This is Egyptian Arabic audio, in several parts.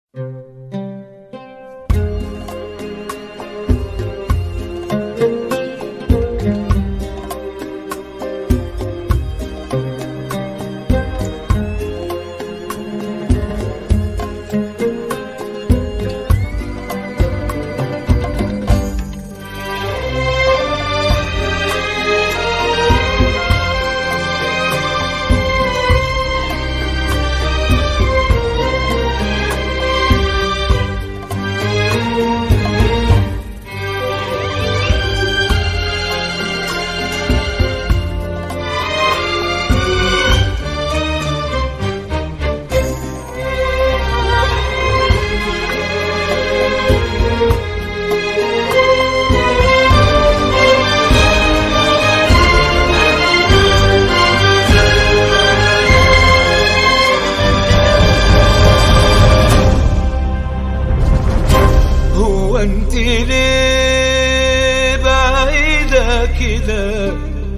هو انت ليه بعيدة كده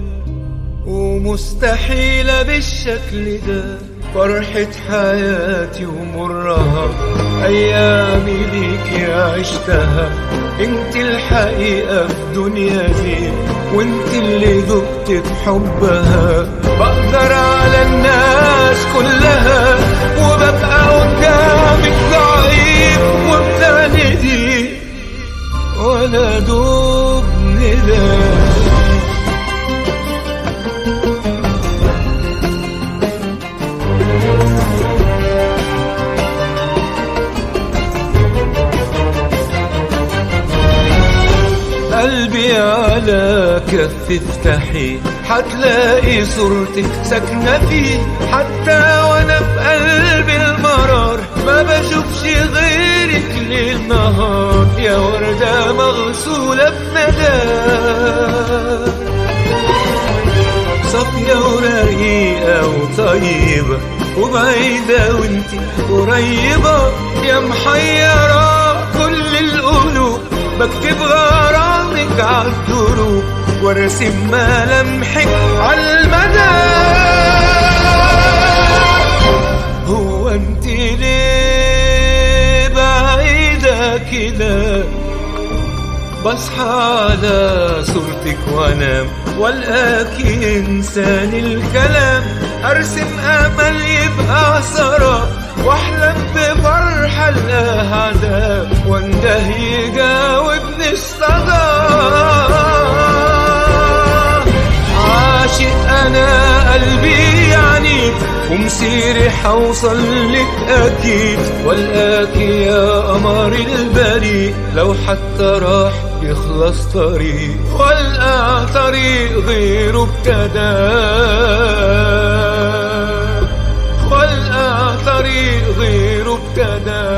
ومستحيلة بالشكل ده فرحة حياتي ومرها أيامي ليكي عشتها انت الحقيقة في دنيا دي وانت اللي ذقت بحبها بقدر على الناس كلها وببقى قدامك ضعيف وبتندي ولا دوب نداء قلبي على كف افتحي حتلاقي صورتك ساكنة فيه حتى وانا في قلب المرار ما بشوفش غيرك ليل نهار يا وردة مغسولة بندى صافية ورقيقة وطيبة وبعيدة وانتي قريبة يا محيرة كل القلوب بكتب غرامك عالدروب وارسم ملامحك عالمدى هو انت ليه بعيدة كده بصحى على صورتك وانام والقاكي انسان الكلام ارسم امل يبقى سراب واحلم بفرحة لها عذاب وانده يجاوبني الصدى عاشق انا قلبي يعني ومسيري حوصل لك اكيد والقاكي يا قمر البريء لو حتى راح يخلص طريق والقى طريق غيره ابتدى والقى طريق غيره ابتدى